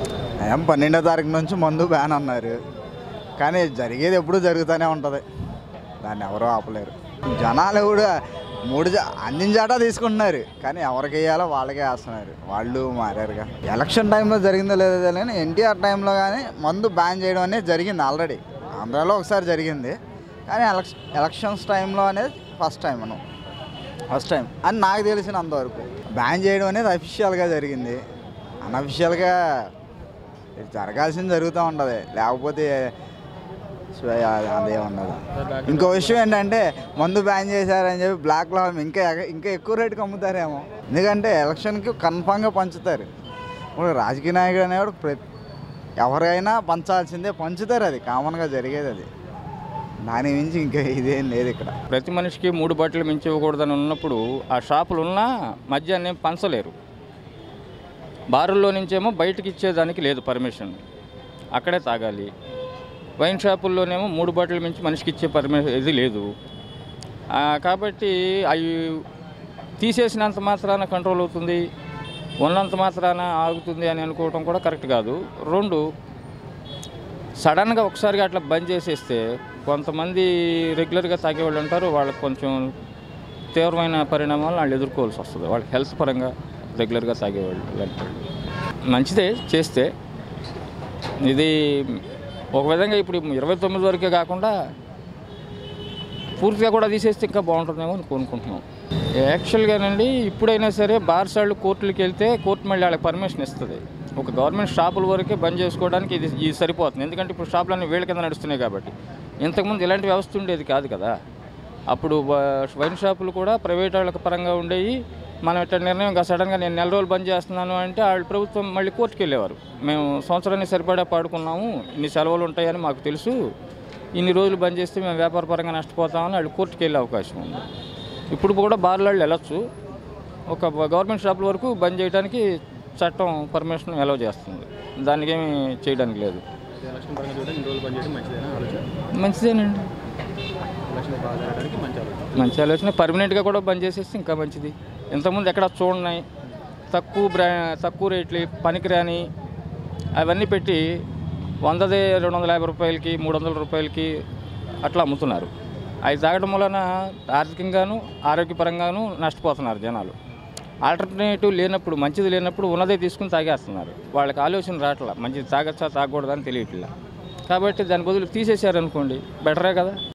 ఏం పన్నెండో తారీఖు నుంచి మందు బ్యాన్ అన్నారు కానీ జరిగేది ఎప్పుడూ జరుగుతూనే ఉంటుంది దాన్ని ఎవరూ ఆపలేరు జనాలు కూడా మూడు జా- అందిన జాటా తీసుకుంటున్నారు కానీ ఎవరికి వేయాలో వాళ్ళకే వేస్తున్నారు వాళ్ళు మారారుగా ఎలక్షన్ టైంలో జరిగిందో లేదో తెలియదు కానీ ఎన్టీఆర్ టైంలో కానీ మందు బ్యాన్ చేయడం అనేది జరిగింది ఆల్రెడీ ఆంధ్రాలో ఒకసారి జరిగింది కానీ ఎలక్షన్ ఎలక్షన్స్ టైంలో అనేది ఫస్ట్ టైం మనం ఫస్ట్ టైం అని నాకు తెలిసినంతవరకు బ్యాన్ చేయడం అనేది అఫీషియల్గా జరిగింది అన్అఫిషియల్గా ఇది జరగాల్సింది జరుగుతూ ఉంటుంది లేకపోతే స్వ- అదే ఉండదు ఇంకో విషయం ఏంటంటే మందు బ్యాన్ చేశారని చెప్పి బ్లాక్లో ఇంకా ఎగ- ఇంకా ఎక్కువ రేటుకి అమ్ముతారేమో ఎందుకంటే ఎలక్షన్కి కన్ఫామ్గా పంచుతారు ఇప్పుడు రాజకీయ నాయకుడు అనేవాడు ప్రతి ఎవరైనా పంచాల్సిందే పంచుతారు అది కామన్గా జరిగేది అది దాని మించి ఇంకా ఇదేం లేదు ఇక్కడ ప్రతి మనిషికి మూడు బాటిల్ మించి ఇవ్వకూడదని ఉన్నప్పుడు ఆ షాపులు ఉన్నా మద్యాన్ని ఏం పంచలేరు బారుల్లో నుంచేమో బయటకి ఇచ్చేదానికి లేదు పర్మిషన్ అక్కడే తాగాలి వైన్ షాపుల్లోనేమో మూడు బాటిల్ మించి మనిషికి ఇచ్చే పర్మిషన్ ఇది లేదు ఆ, కాబట్టి అవి తీసేసినంత మాత్రాన కంట్రోల్ అవుతుంది ఉన్నంత మాత్రాన ఆగుతుంది అని అనుకోవడం కూడా కరెక్ట్ కాదు రెండు సడన్గా ఒకసారిగా అట్లా బంద్ చేసేస్తే కొంతమంది రెగ్యులర్గా తాగేవాళ్ళు ఉంటారు వాళ్ళకి కొంచెం తీవ్రమైన పరిణామాలు వాళ్ళు ఎదుర్కోవాల్సి వస్తుంది వాళ్ళకి హెల్త్ పరంగా రెగ్యులర్గా తాగేవాళ్ళు ఇలాంటి వాళ్ళు. మంచిదే చేస్తే ఇది ఒక విధంగా ఇప్పుడు ఇరవై తొమ్మిది వరకే కాకుండా పూర్తిగా కూడా తీసేస్తే ఇంకా బాగుంటుందేమో అని కోరుకుంటున్నాం యాక్చువల్గానండి ఇప్పుడైనా సరే బార్స్ వాళ్ళు కోర్టులకు వెళ్తే కోర్టు మళ్ళీ వాళ్ళకి పర్మిషన్ ఇస్తుంది ఒక గవర్నమెంట్ షాపుల వరకే బంద్ చేసుకోవడానికి ఇది ఇది సరిపోతుంది ఎందుకంటే ఇప్పుడు షాపులన్నీ వీళ్ళ కింద నడుస్తున్నాయి కాబట్టి ఇంతకుముందు ఇలాంటి వ్యవస్థ ఉండేది కాదు కదా అప్పుడు వ- వైన్ షాపులు కూడా ప్రైవేట్ వాళ్ళకి పరంగా ఉండేవి మనం ఇట్లా నిర్ణయం ఇంకా సడన్గా నేను నెల రోజులు బంద్ చేస్తున్నాను అంటే వాళ్ళు ప్రభుత్వం మళ్ళీ కోర్టుకు వెళ్ళేవారు మేము సంవత్సరాన్ని సరిపడా పాడుకున్నాము ఇన్ని సెలవులు ఉంటాయని మాకు తెలుసు ఇన్ని రోజులు బంద్ చేస్తే మేము వ్యాపార పరంగా నష్టపోతామని వాళ్ళు కోర్టుకు వెళ్ళే అవకాశం ఉంది ఇప్పుడు కూడా బార్లు వాళ్ళు వెళ్ళొచ్చు ఒక గవర్నమెంట్ షాపుల వరకు బంద్ చేయడానికి చట్టం పర్మిషన్ అలౌ చేస్తుంది దానికి ఏమి చేయడానికి లేదు ఎలక్షన్ పరంగా చూడండి ఇన్ని రోజులు పనిచేయడం మంచిదేనా ఆలోచన మంచిదేనండి ఎలక్షన్ బాగా జరగడానికి మంచి ఆలోచన మంచి ఆలోచన పర్మనెంట్గా కూడా బంద్ చేసేస్తే ఇంకా మంచిది ఇంతకుముందు ఎక్కడ చూడన్నాయి తక్కువ బ్రా తక్కువ రేట్లు పనికిరాని అవన్నీ పెట్టి వందది రెండు వందల యాభై రూపాయలకి మూడు వందల రూపాయలకి అట్లా అమ్ముతున్నారు అవి తాగడం వలన ఆర్థికంగాను ఆరోగ్యపరంగాను నష్టపోతున్నారు జనాలు ఆల్టర్నేటివ్ లేనప్పుడు మంచిది లేనప్పుడు ఉన్నదే తీసుకుని తాగేస్తున్నారు వాళ్ళకి ఆలోచన రావట్లా మంచిది తాగచ్చా తాగకూడదని తెలియట్లా కాబట్టి దాని బదులు తీసేశారనుకోండి బెటరే కదా